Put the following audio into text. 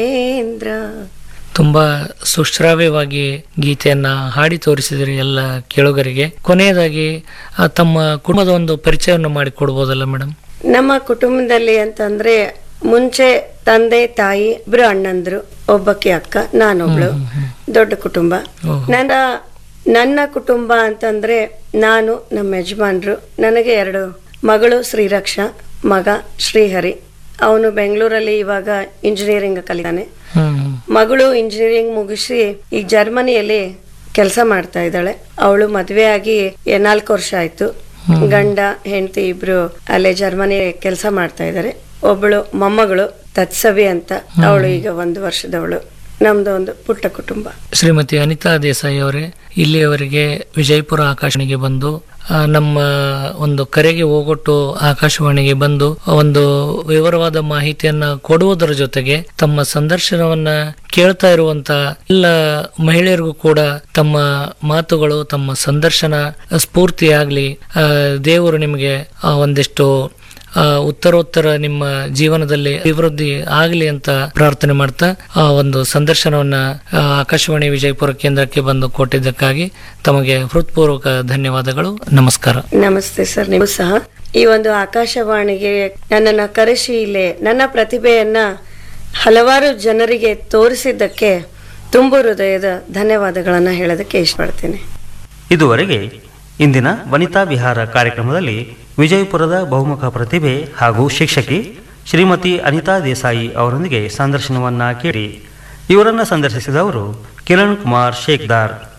ಕೇಂದ್ರ ತುಂಬಾ ಸುಶ್ರಾವ್ಯವಾಗಿ ಗೀತೆಯನ್ನ ಹಾಡಿ ತೋರಿಸಿದ್ರಿ ಎಲ್ಲ ಕೇಳುಗರಿಗೆ ಕೊನೆಯದಾಗಿ ಆ, ತಮ್ಮ ಕುಟುಂಬದ ಒಂದು ಪರಿಚಯವನ್ನು ಮಾಡಿ ಕೊಡ್ಬೋದಲ್ಲ ಮೇಡಮ್ ನಮ್ಮ ಕುಟುಂಬದಲ್ಲಿ ಅಂತಂದ್ರೆ ಮುಂಚೆ ತಂದೆ ತಾಯಿ ಇಬ್ರು ಅಣ್ಣಂದ್ರು ಒಬ್ಬಕ್ಕೆ ಅಕ್ಕ ನಾನೊಬ್ಳು ದೊಡ್ಡ ಕುಟುಂಬ ಓಹೋ. ನನ್ನ ನನ್ನ ಕುಟುಂಬ ಅಂತಂದ್ರೆ ನಾನು ನಮ್ಮ ಯಜಮಾನ್ರು ನನಗೆ ಎರಡು ಮಗಳು ಶ್ರೀರಕ್ಷಾ ಮಗ ಶ್ರೀಹರಿ ಅವನು ಬೆಂಗಳೂರಲ್ಲಿ ಇವಾಗ ಇಂಜಿನಿಯರಿಂಗ್ ಕಲಿತಾನೆ ಹ್ಮ್ ಮಗಳು ಇಂಜಿನಿಯರಿಂಗ್ ಮುಗಿಸಿ ಈಗ ಜರ್ಮನಿಯಲ್ಲಿ ಕೆಲಸ ಮಾಡ್ತಾ ಇದ್ದಾಳೆ ಅವಳು ಮದುವೆ ಆಗಿ ನಾಲ್ಕು ವರ್ಷ ಆಯ್ತು ಗಂಡ ಹೆಂಡತಿ ಇಬ್ರು ಅಲ್ಲೇ ಜರ್ಮನಿ ಕೆಲಸ ಮಾಡ್ತಾ ಇದ್ದಾರೆ ಒಬ್ಬಳು ಮೊಮ್ಮಗಳು ತತ್ಸವಿ ಅಂತ ಅವಳು ಈಗ ಒಂದು ವರ್ಷದವಳು ನಮ್ದು ಒಂದು ಪುಟ್ಟ ಕುಟುಂಬ ಶ್ರೀಮತಿ ಅನಿತಾ ದೇಸಾಯಿ ಅವರೇ ಇಲ್ಲಿಯವರೆಗೆ ವಿಜಯಪುರ ಆಕಾಶವಾಣಿಗೆ ಬಂದು ಆ, ನಮ್ಮ ಒಂದು ಕರೆಗೆ ಹೋಗೊಟ್ಟು ಆಕಾಶವಾಣಿಗೆ ಬಂದು ಒಂದು ವಿವರವಾದ ಮಾಹಿತಿಯನ್ನ ಕೊಡುವುದರ ಜೊತೆಗೆ ತಮ್ಮ ಸಂದರ್ಶನವನ್ನ ಕೇಳ್ತಾ ಇರುವಂತ ಎಲ್ಲ ಮಹಿಳೆಯರಿಗೂ ಕೂಡ ತಮ್ಮ ಮಾತುಗಳು ತಮ್ಮ ಸಂದರ್ಶನ ಸ್ಫೂರ್ತಿಯಾಗ್ಲಿ ಆ, ದೇವರು ನಿಮಗೆ ಆ, ಒಂದಿಷ್ಟು ಆ, ಉತ್ತರೋತ್ತರ ನಿಮ್ಮ ಜೀವನದಲ್ಲಿ ಅಭಿವೃದ್ಧಿ ಆಗಲಿ ಅಂತ ಪ್ರಾರ್ಥನೆ ಮಾಡ್ತಾ ಆ ಒಂದು ಸಂದರ್ಶನವನ್ನ ಆ, ಆಕಾಶವಾಣಿ ವಿಜಯಪುರ ಕೇಂದ್ರಕ್ಕೆ ಬಂದು ಕೊಟ್ಟಿದ್ದಕ್ಕಾಗಿ ತಮಗೆ ಹೃತ್ಪೂರ್ವಕ ಧನ್ಯವಾದಗಳು ನಮಸ್ಕಾರ ನಮಸ್ತೆ ಸರ್ ನೀವು ಸಹ ಈ ಒಂದು ಆಕಾಶವಾಣಿಗೆ ನನ್ನನ್ನು ಕರೆಸಿ ಇಲ್ಲೇ ನನ್ನ ಪ್ರತಿಭೆಯನ್ನ ಹಲವಾರು ಜನರಿಗೆ ತೋರಿಸಿದ್ದಕ್ಕೆ ತುಂಬು ಹೃದಯದ ಧನ್ಯವಾದಗಳನ್ನು ಹೇಳೋದಕ್ಕೆ ಇಷ್ಟಪಡ್ತೀನಿ ಇದುವರೆಗೆ ಇಂದಿನ ವನಿತಾ ವಿಹಾರ ಕಾರ್ಯಕ್ರಮದಲ್ಲಿ ವಿಜಯಪುರದ ಬಹುಮುಖ ಪ್ರತಿಭೆ ಹಾಗೂ ಶಿಕ್ಷಕಿ ಶ್ರೀಮತಿ ಅನಿತಾ ದೇಸಾಯಿ ಅವರೊಂದಿಗೆ ಸಂದರ್ಶನವನ್ನ ಕೇಳಿ ಇವರನ್ನು ಸಂದರ್ಶಿಸಿದವರು ಕಿರಣ್ ಕುಮಾರ್ ಶೇಖ್ದಾರ್